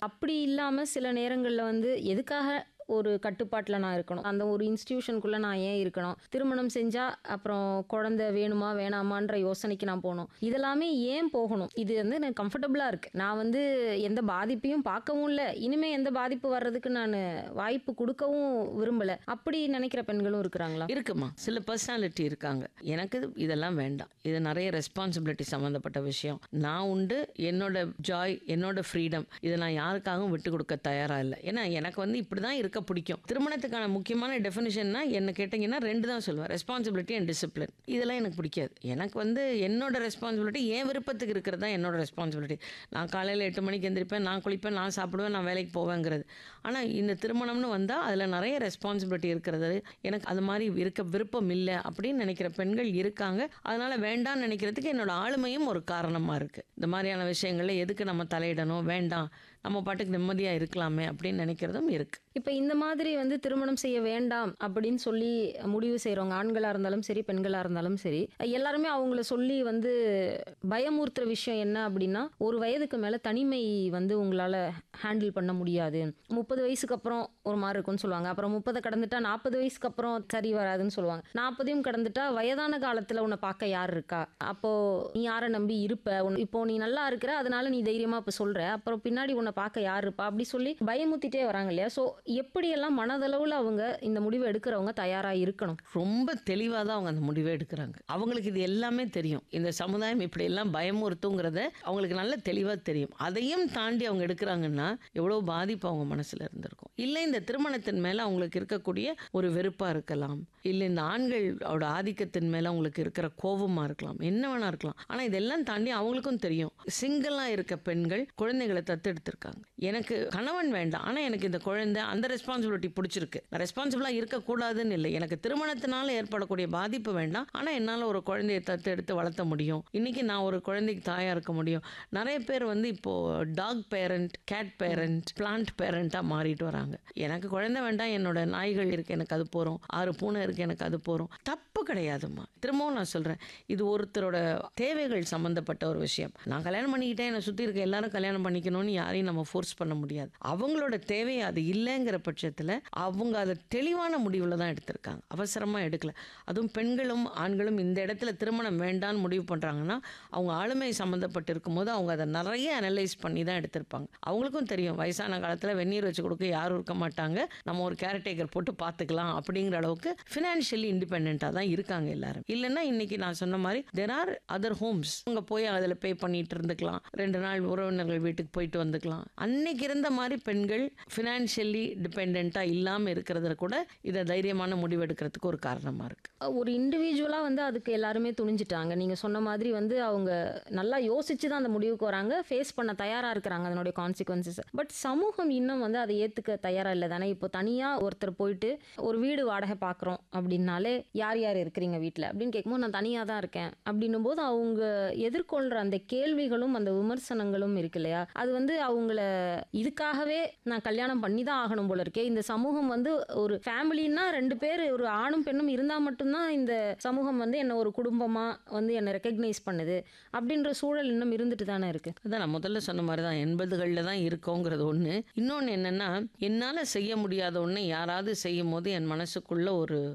அப்படி இல்லாம சில நேரங்கள்ல வந்து எதுக்காக ஒரு கட்டுப்பாட்டில் நான் இருக்கணும் அந்த ஒரு இன்ஸ்டிடியூஷனுக்குள்ளே நான் ஏன் இருக்கணும் திருமணம் செஞ்சால் அப்புறம் குழந்தை வேணுமா வேணாமான்ற யோசனைக்கு நான் போகணும் இதெல்லாமே ஏன் போகணும் இது வந்து எனக்கு கம்ஃபர்டபுளாக இருக்குது நான் வந்து எந்த பாதிப்பையும் பார்க்கவும் இல்லை இனிமேல் எந்த பாதிப்பு வர்றதுக்கு நான் வாய்ப்பு கொடுக்கவும் விரும்பலை அப்படி நினைக்கிற பெண்களும் இருக்கிறாங்களா இருக்குமா சில பர்சனாலிட்டி இருக்காங்க எனக்கு இது- இதெல்லாம் வேண்டாம் இது நிறைய ரெஸ்பான்சிபிலிட்டி சம்மந்தப்பட்ட விஷயம் நான் உண்டு என்னோட ஜாய் என்னோட ஃப்ரீடம் இதை நான் யாருக்காகவும் விட்டு கொடுக்க தயாராக இல்லை ஏன்னா எனக்கு வந்து இப்படி தான் இருக்க பிடிக்கும் திருமணத்துக்கான முக்கியமான டெஃபினிஷன்னா என்ன கேட்டிங்கன்னா ரெண்டு தான் சொல்லுவேன் ரெஸ்பான்சிபிலிட்டி அண்ட் டிசிப்ளின் இதெல்லாம் எனக்கு பிடிக்காது எனக்கு வந்து என்னோட ரெஸ்பான்சிபிலிட்டி என் விருப்பத்துக்கு இருக்கிறது தான் என்னோட ரெஸ்பான்சிபிலிட்டி நான் காலையில் எட்டு மணிக்கு எந்திரிப்பேன் நான் குளிப்பேன் நான் சாப்பிடுவேன் நான் வேலைக்கு போவேங்கிறது ஆனால் இந்த திருமணம்னு வந்தால் அதில் நிறைய ரெஸ்பான்சிபிலிட்டி இருக்கிறது எனக்கு அது மாதிரி இருக்க விருப்பம் இல்லை அப்படின்னு நினைக்கிற பெண்கள் இருக்காங்க அதனால வேண்டாம்னு நினைக்கிறதுக்கு என்னோட ஆளுமையும் ஒரு காரணமாக இருக்குது இந்த மாதிரியான விஷயங்கள்ல எதுக்கு நம்ம தலையிடணும் வேண்டாம் நம்ம பாட்டுக்கு நிம்மதியாக இருக்கலாமே அப்படின்னு நினைக்கிறதும் இருக்குது இப்போ இந்த மாதிரி வந்து திருமணம் செய்ய வேண்டாம் அப்படின்னு சொல்லி முடிவு செய்கிறவங்க ஆண்களாக இருந்தாலும் சரி பெண்களாக இருந்தாலும் சரி எல்லாருமே அவங்கள சொல்லி வந்து பயமுறுத்துற விஷயம் என்ன அப்படின்னா ஒரு வயதுக்கு மேலே தனிமை வந்து உங்களால் ஹேண்டில் பண்ண முடியாது முப்பது வயசுக்கு அப்புறம் ஒரு மாதிரி இருக்கும்னு சொல்லுவாங்க அப்புறம் முப்பதை கடந்துட்டா நாற்பது வயசுக்கு அப்புறம் சரி வராதுன்னு சொல்லுவாங்க நாற்பதையும் கடந்துட்டா வயதான காலத்தில் உன்னை பார்க்க யார் இருக்கா அப்போ நீ யாரை நம்பி இருப்ப உன் இப்போ நீ நல்லா இருக்கிற அதனால நீ தைரியமா இப்போ சொல்ற அப்புறம் பின்னாடி உன்னை பார்க்க யார் இருப்பா அப்படி சொல்லி பயமுத்திட்டே வராங்க இல்லையா ஸோ எப்படியெல்லாம் மனதளவில் அவங்க இந்த முடிவை எடுக்கிறவங்க தயாரா இருக்கணும் ரொம்ப தெளிவாக தான் அவங்க அந்த முடிவை எடுக்கிறாங்க அவங்களுக்கு இது எல்லாமே தெரியும் இந்த சமுதாயம் இப்படி எல்லாம் பயமுறுத்துங்கிறத அவங்களுக்கு நல்ல தெளிவாக தெரியும் அதையும் தாண்டி அவங்க எடுக்கிறாங்கன்னா எவ்வளோ பாதிப்பு அவங்க மனசில் இருந்திருக்கும் இல்லை இந்த திருமணத்தின் மேலே அவங்களுக்கு இருக்கக்கூடிய ஒரு வெறுப்பாக இருக்கலாம் இல்லை இந்த ஆண்களோட ஆதிக்கத்தின் மேலே அவங்களுக்கு இருக்கிற கோபமாக இருக்கலாம் என்ன வேணா இருக்கலாம் ஆனால் இதெல்லாம் தாண்டி அவங்களுக்கும் தெரியும் சிங்கிளாக இருக்க பெண்கள் குழந்தைகளை தத்தெடுத்திருக்காங்க எனக்கு கணவன் வேண்டாம் ஆனால் எனக்கு இந்த குழந்தை அந்த ரெஸ்பான்சிபிலிட்டி பிடிச்சிருக்கு நான் ரெஸ்பான்சிபிளாக இருக்கக்கூடாதுன்னு இல்லை எனக்கு திருமணத்தினால ஏற்படக்கூடிய பாதிப்பு வேண்டாம் ஆனால் என்னால் ஒரு குழந்தையை தத்தெடுத்து வளர்த்த முடியும் இன்னைக்கு நான் ஒரு குழந்தைக்கு தாயாக இருக்க முடியும் நிறைய பேர் வந்து இப்போ dog parent cat parent plant பேரண்ட்டாக மாறிட்டு வராங்க எனக்கு குழந்தை வேண்டாம் என்னோட நாய்கள் இருக்கு எனக்கு அது போகிறோம் ஆறு பூனை இருக்கு எனக்கு அது போகிறோம் தப்பு கிடையாதும்மா திரும்பவும் நான் சொல்கிறேன் இது ஒருத்தரோட தேவைகள் சம்மந்தப்பட்ட ஒரு விஷயம் நான் கல்யாணம் பண்ணிக்கிட்டேன் என்னை சுற்றி இருக்க எல்லாரும் கல்யாணம் பண்ணிக்கணும்னு யாரையும் நம்ம ஃபோர்ஸ் பண்ண முடியாது அவங்களோட தேவை அது இல்லைங்கிற பட்சத்தில் அவங்க அதை தெளிவான முடிவில் தான் எடுத்திருக்காங்க அவசரமாக எடுக்கல அதுவும் பெண்களும் ஆண்களும் இந்த இடத்துல திருமணம் வேண்டான்னு முடிவு பண்ணுறாங்கன்னா அவங்க ஆளுமை சம்மந்தப்பட்டு இருக்கும்போது அவங்க அதை நிறைய அனலைஸ் பண்ணி தான் எடுத்திருப்பாங்க அவங்களுக்கும் தெரியும் வயசான காலத்தில் வெந்நீர் வச்சு கொடுக்க யாரும் இருக்க மாட்டாங்க நம்ம ஒரு கேரட்டேக்கர் போட்டு பார்த்துக்கலாம் அப்படிங்கிற அளவுக்கு ஃபினான்ஷியலி இண்டிபெண்ட்டாக தான் இருக்காங்க எல்லாரும் இல்லைன்னா இன்னைக்கு நான் சொன்ன மாதிரி தெர் ஆர் அதர் ஹோம்ஸ் அங்கே போய் அதில் பே பண்ணிட்டு இருந்துக்கலாம் ரெண்டு நாள் உறவினர்கள் வீட்டுக்கு போயிட்டு வந்துக்கலாம் அன்னைக்கு இருந்த மாதிரி பெண்கள் ஃபினான்ஷியலி டிபெண்ட்டாக இல்லாமல் இருக்கிறதுல கூட இதை தைரியமான முடிவு எடுக்கிறதுக்கு ஒரு காரணமாக இருக்குது ஒரு இண்டிவிஜுவலாக வந்து அதுக்கு எல்லாருமே துணிஞ்சிட்டாங்க நீங்கள் சொன்ன மாதிரி வந்து அவங்க நல்லா யோசிச்சு தான் அந்த முடிவுக்கு வராங்க ஃபேஸ் பண்ண தயாராக இருக்கிறாங்க அதனுடைய கான்சிக்வன்சஸ் பட் சமூகம் இன்னும் வந்து அதை ஏற்றுக்க தயாராக இல்லை தானே இப்போ தனியாக ஒருத்தர் போயிட்டு ஒரு வீடு வாடகை பார்க்குறோம் அப்படின்னாலே யார் யார் இருக்கிறீங்க வீட்டில் அப்படின்னு கேட்கும்போது நான் தனியாக தான் இருக்கேன் அப்படின்னும் போது அவங்க எதிர்கொள்கிற அந்த கேள்விகளும் அந்த விமர்சனங்களும் இருக்கு இல்லையா அது வந்து அவங்கள இதுக்காகவே நான் கல்யாணம் பண்ணி தான் ஆகணும் போல இருக்கே இந்த சமூகம் வந்து ஒரு ஃபேமிலின்னா ரெண்டு பேர் ஒரு ஆணும் பெண்ணும் இருந்தால் மட்டும்தான் இந்த சமூகம் வந்து என்ன ஒரு குடும்பமாக வந்து என்னை ரெக்கக்னைஸ் பண்ணுது அப்படின்ற சூழல் இன்னும் இருந்துட்டு தானே இருக்கு அதான் நான் முதல்ல சொன்ன மாதிரி தான் எண்பதுகளில் தான் இருக்கோங்கிறது ஒன்று இன்னொன்று என்னென்னா என்னால் செய்ய முடியாத ஒன்று யாராவது செய்யும் போது என் மனசுக்குள்ள ஒரு